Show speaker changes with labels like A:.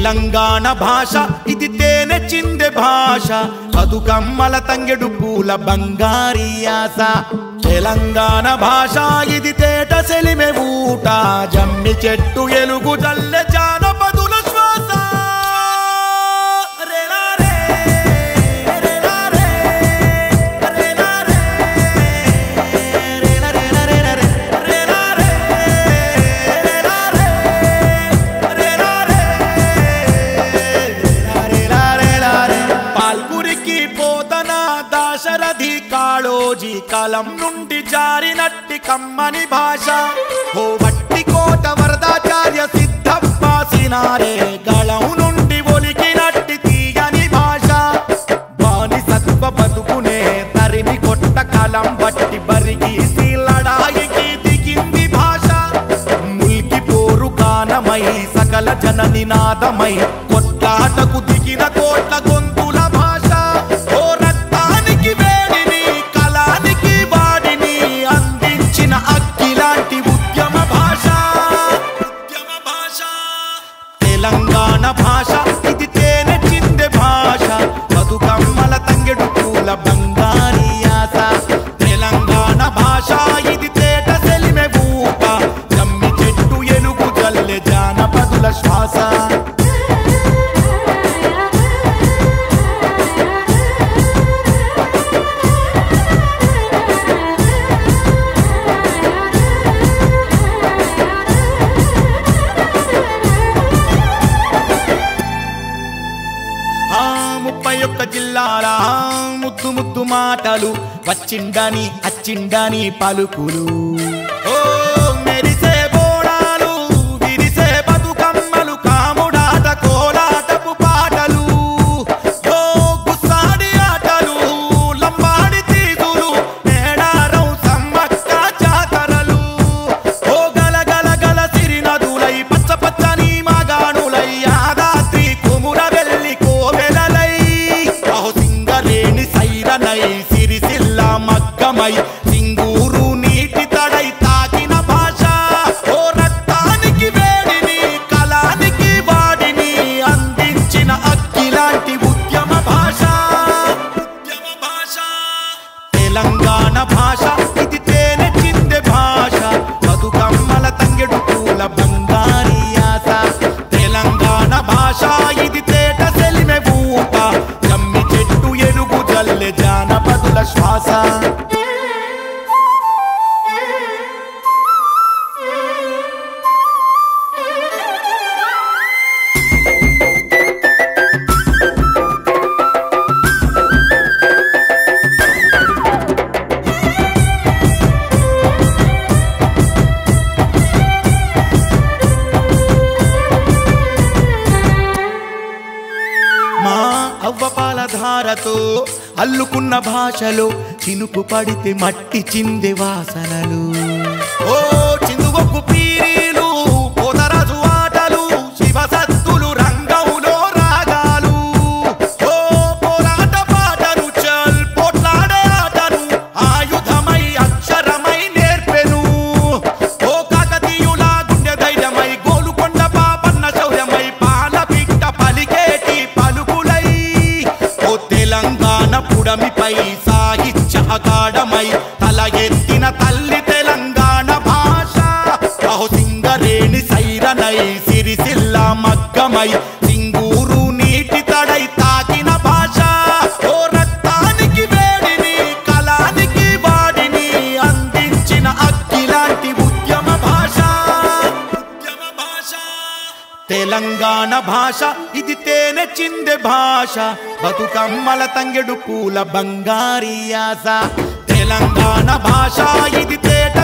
A: తెలంగాణ భాష ఇది తేనె చిందె భాష బతుకమ్మల తంగెడు పూల బంగారి ఆశ తెలంగాణ భాష ఇది తేట సెలిమె ఊట జమ్మి చెట్టు ఎలుగు జల్లె జానపదుల శ్వాస రేలా రే, రేలా రే, రేలా రే, రేలా రేలా రేలా రే, రేలా రే, రేలా రే, రేలా రే, రేలా రేలా రే. పాల్పురికి పోతన దాశరథి కాళోజీ కాలం నుండి జారినట్టి కమ్మని భాష ఓ వట్టి కోట వరదాచార్య సిద్ధప్ప సినారే గళం నుండి ఒలికినట్టి తీయని భాష బానిసత్వ బతుకునే తరిమి కొట్ట కాలం బట్టి బరిగి లడాయికి దిగింది భాష ముల్కి పోరు కానమై సకల జన నినాదమై కొట్లాటకు దిగిన కోట్ల గొంతుల భాష ఓ రక్తానికి వేడిని కళానికి వాడిని అందించిన అక్కిలాంటి ఉద్యమ భాష ఉద్యమ భాష తెలంగాణ భాష ఇది తేనె చిందె భాష బతుకమ్మల తంగెడు పూల బంగారి ఆశ తెలంగాణ భాష ఇది తేట సెలిమె ఊట జమ్మి చెట్టు ఎలుగు జల్లె జానపదుల శ్వాస ఆ ముప్పై ఒక్క జిల్లాల ముద్దు ముద్దు మాటలు వచ్చిండని అచ్చిండని పలుకులు ఓ మెరిసే బోడాలు విరిసే బతుకమ్మలు కాముడాట కోలాటపు పాటలు ఓ గుస్సాడి ఆటలు లంబాడి తీగులు మేడారం సమ్మక్క జాతరలు ఓ గల గల గల సిరినదులై పచ్చ పచ్చని మాగాణులై యాదాద్రి కుముర వెళ్ళి కోవెలలై అహో సింగరేణి సైరనై సిరిసిల్ల మగ్గమై సింగూరు నీటి తడై తాకిన భాష ఓ రక్తానికి వేడిని కళానికి వాడిని అందించిన అక్కిలాంటి ఉద్యమ భాష ఉద్యమ భాష తెలంగాణ భాష ఇది తేనె చిందె భాష బతుకమ్మల తంగెడు పూల బంగారి ఆశ తెలంగాణ భాష ఇది తేట సెలిమె ఊట జమ్మి చెట్టు ఎలుగు జల్లె జానపదుల శ్వాస మా అవ్వ పాల ధారతో అల్లుకున్న భాషలో చినుకు పడితే మట్టి చిందె వాసనలు ఓ చిందుగొక్కు పీరీలు పోతరాజు ఆటలు శివసత్తులు రంగంలో రాగాలు ఓ పోరాట పాటలు చల్ పోట్లాడే ఆటలు ఆయుధమై అక్షరమై నేర్పెను ఓ కాకతీయుల గుండె ధైర్యమై గోలుకొండ పాపన్న శౌర్యమై పాల బిడ్డ పలికేటి పలుకులై ఓ తెలంగాణ పుడమిపై సాహిత్య అగాఢమై తల ఎత్తిన తల్లి తెలంగాణ భాష అహో సింగరేణి సైరనై సిరిసిల్ల మగ్గమై సింగూరు నీటి తడై తాకిన భాష ఓ రక్తానికి వేడిని కళానికి వాడిని అందించిన అక్కిలాంటి ఉద్యమ భాష ఉద్యమ భాష తెలంగాణ భాష ఇది తేనె చిందె భాష బతుకమ్మల తంగెడు పూల బంగారి ఆశ తెలంగాణ భాష ఇది తేట